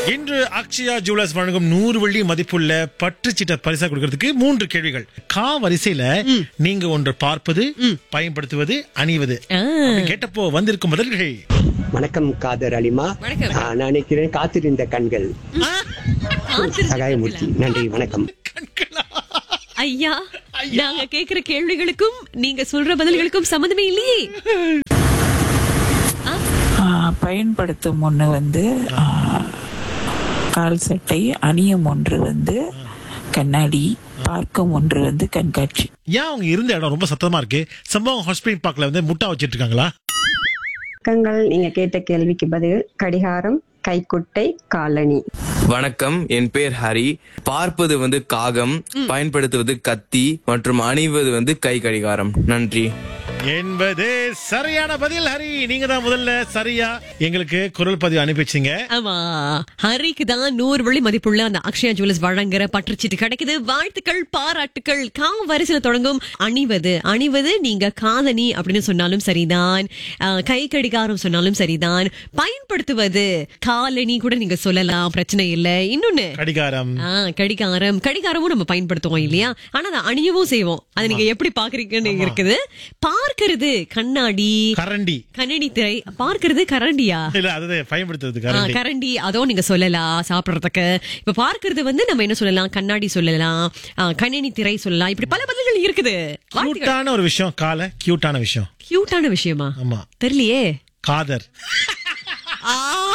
இன்று அக்ஷயா ஜுவல்லர்ஸ் வழங்கும் நூறு வெள்ளி மதிப்புள்ள பற்றுச்சீட்டை பரிசா கொடுக்கறதுக்கு மூன்று கேள்விகள் கா வரிசையில நீங்க ஒன்று பார்ப்பது பயன்படுத்துவது அணிவது அப்படி கேட்டப்போ வந்திருக்கும் பதில்கள் வணக்கம் காதர் அலிமா வணக்கம். ஆ, நான் நினைக்கிறேன் காத்திருந்த கண்கள் சகாயமூர்த்தி நன்றி வணக்கம் ஐயா நாங்க கேக்குற கேள்விகளுக்கும் நீங்க சொல்ற பதில்களுக்கும் சம்மந்தமே இல்லையே ஆ, பயன்படுத்தும் ஒன்று வந்து ஆ, கால் சட்டை அணியும் ஒன்று வந்து கண்ணாடி பார்க்கும் ஒன்று வந்து கண்காட்சி ஏன் அவங்க இருந்த இடம் ரொம்ப சத்தமா இருக்கு சம்பவம் ஹாஸ்பிட்டல் பார்க்ல வந்து முட்டா வச்சிட்டு இருக்காங்களா பக்கங்கள் நீங்க கேட்ட கேள்விக்கு பதில் கடிகாரம் கைக்குட்டை காலணி வணக்கம் என் பேர் ஹரி பார்ப்பது வந்து காகம் பயன்படுத்துவது கத்தி மற்றும் அணிவது வந்து கை கடிகாரம் நன்றி என்பது சரியான பதில் ஹரி நீங்க தான் முதல்ல சரியா எங்களுக்கு குரல் பதிவு அனுப்பிச்சிங்க ஆமா ஹரிக்கு தான் நூறு வெள்ளி மதிப்புள்ள அந்த அக்ஷயா ஜுவல்லர்ஸ் வழங்குற பற்றுச்சீட்டு கிடைக்குது வாழ்த்துக்கள் பாராட்டுக்கள் கா வரிசையில தொடங்கும் அணிவது அணிவது நீங்க காதணி அப்படின்னு சொன்னாலும் சரிதான் ஆஹ், கை கடிகாரம் சொன்னாலும் சரிதான் பயன்படுத்துவது காலணி கூட நீங்க சொல்லலாம் பிரச்சனை இல்ல இன்னொன்னு கடிகாரம் ஆ, கடிகாரம் கடிகாரமும் நம்ம பயன்படுத்துவோம் இல்லையா ஆனா அதை அணியவும் செய்வோம் அதை நீங்க எப்படி பாக்குறீங்கன்னு இருக்குது பார்க்கிறது கண்ணாடி கரண்டி கண்ணாடி திரை பார்க்கிறது கரண்டியா இல்ல அதுதான் பயன்படுத்துறது ஆ, கரண்டி கரண்டி அதோ நீங்க சொல்லலாம் சாப்பிடுறதுக்கு இப்ப பார்க்கிறது வந்து நம்ம என்ன சொல்லலாம் கண்ணாடி சொல்லலாம் ஆ, கணினி திரை சொல்லலாம் இப்படி பல பதில்கள் இருக்குது கியூட்டான ஒரு விஷயம் கால கியூட்டான விஷயம் கியூட்டான விஷயமா ஆமா தெரியலையே காதர் ஆ